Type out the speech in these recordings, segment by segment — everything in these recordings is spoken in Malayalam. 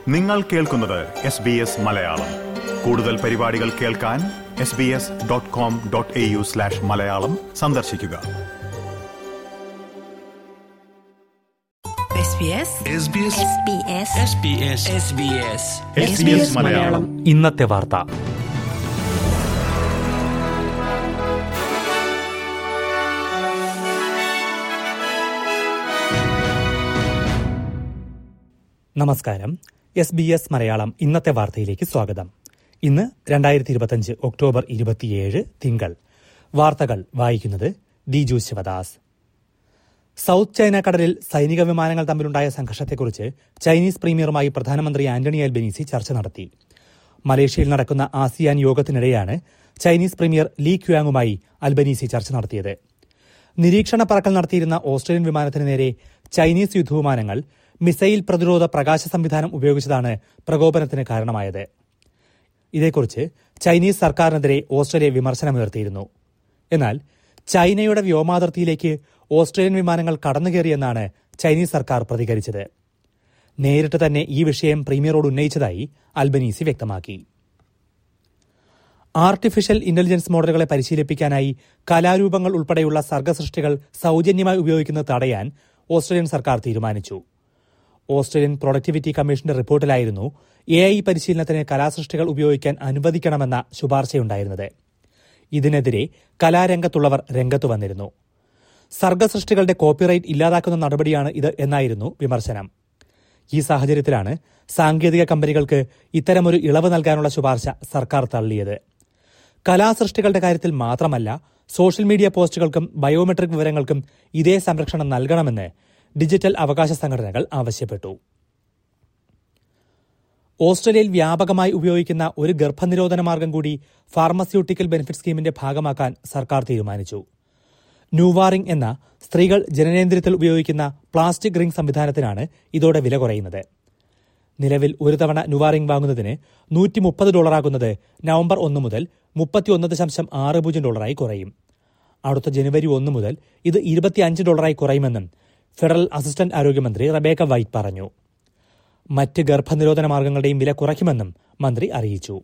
നിങ്ങൾ കേൾക്കുന്നത് എസ് ബി എസ് മലയാളം കൂടുതൽ പരിപാടികൾ കേൾക്കാൻ S B S dot com dot A U slash Malayalam സന്ദർശിക്കുക SBS SBS SBS SBS SBS SBS Malayalam ഇന്നത്തെ വാർത്ത നമസ്കാരം എസ് ബി എസ് മലയാളം ഇന്നത്തെ വാർത്തയിലേക്ക് സ്വാഗതം ഇന്ന് രണ്ടായിരത്തി ഇരുപത്തിയഞ്ച് ഒക്ടോബർ ഇരുപത്തിയേഴ് തിങ്കൾ വാർത്തകൾ വായിക്കുന്നത് ദിജു ശിവദാസ് സൌത്ത് ചൈന കടലിൽ സൈനിക വിമാനങ്ങൾ തമ്മിലുണ്ടായ സംഘർഷത്തെക്കുറിച്ച് ചൈനീസ് പ്രീമിയറുമായി പ്രധാനമന്ത്രി ആന്റണി അൽബനീസി ചർച്ച നടത്തി മലേഷ്യയിൽ നടക്കുന്ന ആസിയാൻ യോഗത്തിനിടെയാണ് ചൈനീസ് പ്രീമിയർ ലീ ക്യുയാങ്ങുമായി അൽബനീസി ചർച്ച നടത്തിയത് നിരീക്ഷണ പറക്കൽ നടത്തിയിരുന്ന ഓസ്ട്രേലിയൻ വിമാനത്തിന് നേരെ ചൈനീസ് യുദ്ധവിമാനങ്ങൾ മിസൈൽ പ്രതിരോധ പ്രകാശ സംവിധാനം ഉപയോഗിച്ചതാണ് പ്രകോപനത്തിന് കാരണമായത് ഇതേക്കുറിച്ച് ചൈനീസ് സർക്കാരിനെതിരെ ഓസ്ട്രേലിയ വിമർശനമുയർത്തിയിരുന്നു എന്നാൽ ചൈനയുടെ വ്യോമാതിർത്തിയിലേക്ക് ഓസ്ട്രേലിയൻ വിമാനങ്ങൾ കടന്നുകയറിയെന്നാണ് ചൈനീസ് സർക്കാർ പ്രതികരിച്ചത് നേരിട്ട് തന്നെ ഈ വിഷയം പ്രീമിയറോട് ഉന്നയിച്ചതായി അൽബനീസി വ്യക്തമാക്കി ആർട്ടിഫിഷ്യൽ ഇന്റലിജൻസ് മോഡലുകളെ പരിശീലിപ്പിക്കാനായി കലാരൂപങ്ങൾ ഉൾപ്പെടെയുള്ള സർഗസൃഷ്ടികൾ സൌജന്യമായി ഉപയോഗിക്കുന്നത് തടയാൻ ഓസ്ട്രേലിയൻ സർക്കാർ തീരുമാനിച്ചു ഓസ്ട്രേലിയൻ പ്രൊഡക്ടിവിറ്റി കമ്മീഷന്റെ റിപ്പോർട്ടിലായിരുന്നു എ ഐ പരിശീലനത്തിന് കലാസൃഷ്ടികൾ ഉപയോഗിക്കാൻ അനുവദിക്കണമെന്ന ശുപാർശയുണ്ടായിരുന്നത് ഇതിനെതിരെ കലാരംഗത്തുള്ളവർ രംഗത്തു വന്നിരുന്നു സർഗസൃഷ്ടികളുടെ കോപ്പിറൈറ്റ് ഇല്ലാതാക്കുന്ന നടപടിയാണ് ഇത് എന്നായിരുന്നു വിമർശനം ഈ സാഹചര്യത്തിലാണ് സാങ്കേതിക കമ്പനികൾക്ക് ഇത്തരമൊരു ഇളവ് നൽകാനുള്ള ശുപാർശ സർക്കാർ തള്ളിയത് കലാസൃഷ്ടികളുടെ കാര്യത്തിൽ മാത്രമല്ല സോഷ്യൽ മീഡിയ പോസ്റ്റുകൾക്കും ബയോമെട്രിക് വിവരങ്ങൾക്കും ഇതേ സംരക്ഷണം നൽകണമെന്ന് ഡിജിറ്റൽ അവകാശ സംഘടനകൾ ആവശ്യപ്പെട്ടു ഓസ്ട്രേലിയയിൽ വ്യാപകമായി ഉപയോഗിക്കുന്ന ഒരു ഗർഭനിരോധന മാർഗം കൂടി ഫാർമസ്യൂട്ടിക്കൽ ബെനിഫിറ്റ് സ്കീമിന്റെ ഭാഗമാക്കാൻ സർക്കാർ തീരുമാനിച്ചു ന്യൂവാറിംഗ് എന്ന സ്ത്രീകൾ ജനനേന്ദ്രിയത്തിൽ ഉപയോഗിക്കുന്ന പ്ലാസ്റ്റിക് റിംഗ് സംവിധാനത്തിനാണ് ഇതോടെ വില കുറയുന്നത് നിലവിൽ ഒരു തവണ നുവാറിംഗ് വാങ്ങുന്നതിന് നൂറ്റി മുപ്പത് ഡോളറാകുന്നത് നവംബർ ഒന്ന് മുതൽ മുപ്പത്തിയൊന്ന് ദശാംശം ആറ് പൂജ്യം ഡോളറായി കുറയും അടുത്ത ജനുവരി ഒന്ന് മുതൽ ഇത് ഇരുപത്തിയഞ്ച് ഡോളറായി കുറയുമെന്നും ഫെഡറൽ അസിസ്റ്റന്റ് ആരോഗ്യമന്ത്രി റബേക്ക വൈറ്റ് പറഞ്ഞു മറ്റ് ഗർഭനിരോധന മാർഗങ്ങളുടെയും വില കുറയ്ക്കുമെന്നും മന്ത്രി അറിയിച്ചു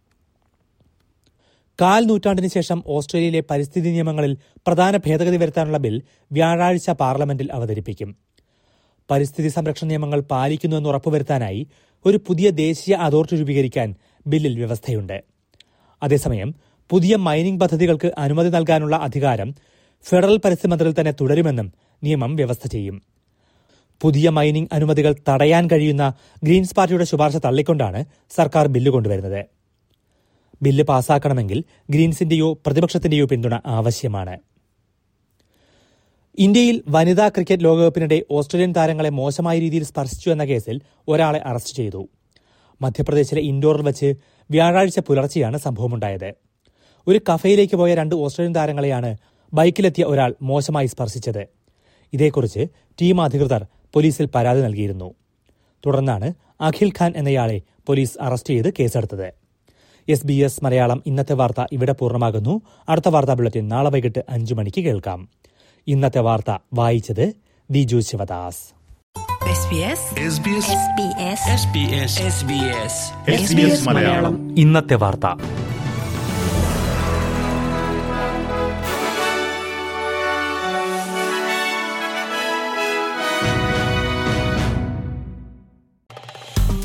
കാൽ നൂറ്റാണ്ടിന് ശേഷം ഓസ്ട്രേലിയയിലെ പരിസ്ഥിതി നിയമങ്ങളിൽ പ്രധാന ഭേദഗതി വരുത്താനുള്ള ബിൽ വ്യാഴാഴ്ച പാർലമെന്റിൽ അവതരിപ്പിക്കും പരിസ്ഥിതി സംരക്ഷണ നിയമങ്ങൾ പാലിക്കുന്നുവെന്ന് ഉറപ്പുവരുത്താനായി ഒരു പുതിയ ദേശീയ അതോറിറ്റി രൂപീകരിക്കാൻ ബില്ലിൽ വ്യവസ്ഥയുണ്ട് അതേസമയം പുതിയ മൈനിംഗ് പദ്ധതികൾക്ക് അനുമതി നൽകാനുള്ള അധികാരം ഫെഡറൽ പരിസ്ഥിതി മന്ത്രിയിൽ തന്നെ തുടരുമെന്നും നിയമം വ്യവസ്ഥ ചെയ്യും പുതിയ മൈനിംഗ് അനുമതികൾ തടയാൻ കഴിയുന്ന ഗ്രീൻസ് പാർട്ടിയുടെ ശുപാർശ തള്ളിക്കൊണ്ടാണ് സർക്കാർ ബില്ല് കൊണ്ടുവരുന്നത് ബില്ല് പാസാക്കണമെങ്കിൽ ഗ്രീൻസിന്റെയോ പ്രതിപക്ഷത്തിന്റെയോ പിന്തുണ ആവശ്യമാണ് ഇന്ത്യയിൽ വനിതാ ക്രിക്കറ്റ് ലോകകപ്പിനിടെ ഓസ്ട്രേലിയൻ താരങ്ങളെ മോശമായ രീതിയിൽ സ്പർശിച്ചു എന്ന കേസിൽ ഒരാളെ അറസ്റ്റ് ചെയ്തു മധ്യപ്രദേശിലെ ഇൻഡോറിൽ വച്ച് വ്യാഴാഴ്ച പുലർച്ചെയാണ് സംഭവമുണ്ടായത് ഒരു കഫയിലേക്ക് പോയ രണ്ട് ഓസ്ട്രേലിയൻ താരങ്ങളെയാണ് ബൈക്കിലെത്തിയ ഒരാൾ മോശമായി സ്പർശിച്ചത് ഇതേക്കുറിച്ച് ടീം അധികൃതർ പോലീസിൽ പരാതി നൽകിയിരുന്നു തുടർന്നാണ് അഖിൽ ഖാൻ എന്നയാളെ പോലീസ് അറസ്റ്റ് ചെയ്ത് കേസെടുത്തത് എസ് ബി എസ് മലയാളം ഇന്നത്തെ വാർത്ത ഇവിടെ പൂർണ്ണമാകുന്നു അടുത്ത വാർത്താ ബുള്ളറ്റിൻ നാളെ വൈകിട്ട് അഞ്ചു മണിക്ക് കേൾക്കാം ഇന്നത്തെ വാർത്ത വായിച്ചത് Diju Sivadas SBS SBS SBS SBS SBS SBS Malayalam ഇന്നത്തെ വാർത്ത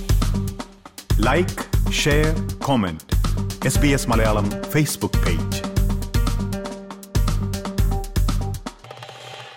like share comment S B S Malayalam Facebook page